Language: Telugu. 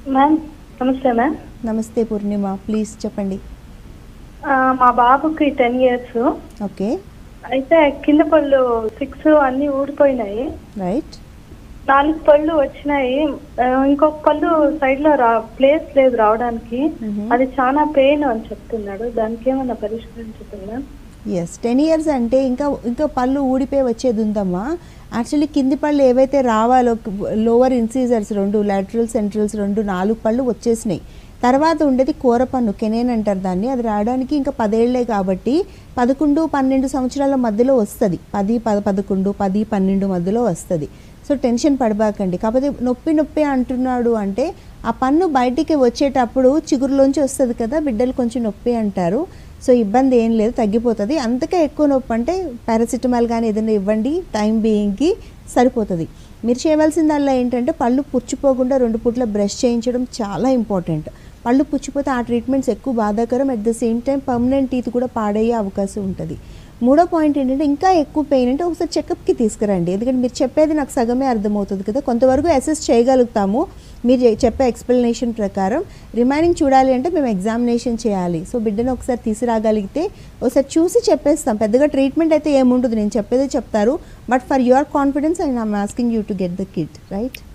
మ్యామ్ నమస్తే మ్యామ్ నమస్తే పూర్ణిమ ప్లీజ్ చెప్పండి ఆ, మా బాబుకి టెన్ ఇయర్స్ ఓకే అయితే కింద పళ్ళు సిక్స్ అన్ని ఊడిపోయినాయి రైట్ నాలుగు పళ్ళు వచ్చినాయి ఆ, ఇంకొక పళ్ళు సైడ్ లో రా ప్లేస్ లేదు రావడానికి మ్మ్. అది చాలా పెయిన్ అని చెప్తున్నాడు దానికి ఏమైనా పరిష్కారం చెప్పండి మ్యామ్ ఎస్ టెన్ ఇయర్స్ అంటే ఇంకా ఇంకా పళ్ళు ఊడిపోయి వచ్చేది ఉందమ్మా యాక్చువల్లీ కింది పళ్ళు ఏవైతే రావాలో లోవర్ ఇన్సీజర్స్ రెండు లాటరల్ సెంట్రల్స్ రెండు నాలుగు పళ్ళు వచ్చేసినాయి తర్వాత ఉండేది కూర పన్ను కెనేన్ అంటారు దాన్ని అది రావడానికి ఇంకా పదేళ్లే కాబట్టి పదకొండు పన్నెండు సంవత్సరాల మధ్యలో వస్తుంది పది పద పదకొండు పది పన్నెండు మధ్యలో వస్తుంది సో టెన్షన్ పడబాకండి కాకపోతే నొప్పి నొప్పి అంటున్నాడు అంటే ఆ పన్ను బయటికి వచ్చేటప్పుడు చిగురులోంచి వస్తుంది కదా బిడ్డలు కొంచెం నొప్పి అంటారు సో ఇబ్బంది ఏం లేదు తగ్గిపోతుంది అంతకే ఎక్కువ నొప్పి అంటే పారాసిటమాల్ కానీ ఏదైనా ఇవ్వండి టైం బీయింగ్కి సరిపోతుంది మీరు చేయవలసిందల్లా ఏంటంటే పళ్ళు పుచ్చిపోకుండా రెండు పూట్ల బ్రష్ చేయించడం చాలా ఇంపార్టెంట్ పళ్ళు పుచ్చిపోతే ఆ ట్రీట్మెంట్స్ ఎక్కువ బాధాకరం at the same time permanent teeth కూడా పాడయ్యే అవకాశం ఉంటుంది మూడో పాయింట్ ఏంటంటే ఇంకా ఎక్కువ పెయిన్ అంటే ఒకసారి చెకప్కి తీసుకురండి ఎందుకంటే మీరు చెప్పేది నాకు సగమే అర్థమవుతుంది కదా కొంతవరకు అసెస్ చేయగలుగుతాము మీరు చె- చెప్పే ఎక్స్ప్లెనేషన్ ప్రకారం రిమైనింగ్ చూడాలి అంటే మేము ఎగ్జామినేషన్ చేయాలి సో బిడ్డను ఒకసారి తీసుకురాగలిగితే ఒకసారి చూసి చెప్పేస్తాం పెద్దగా ట్రీట్మెంట్ అయితే ఏముండదు నేను చెప్పేదే చెప్తారు but for your confidence and I'm asking you to get the kit right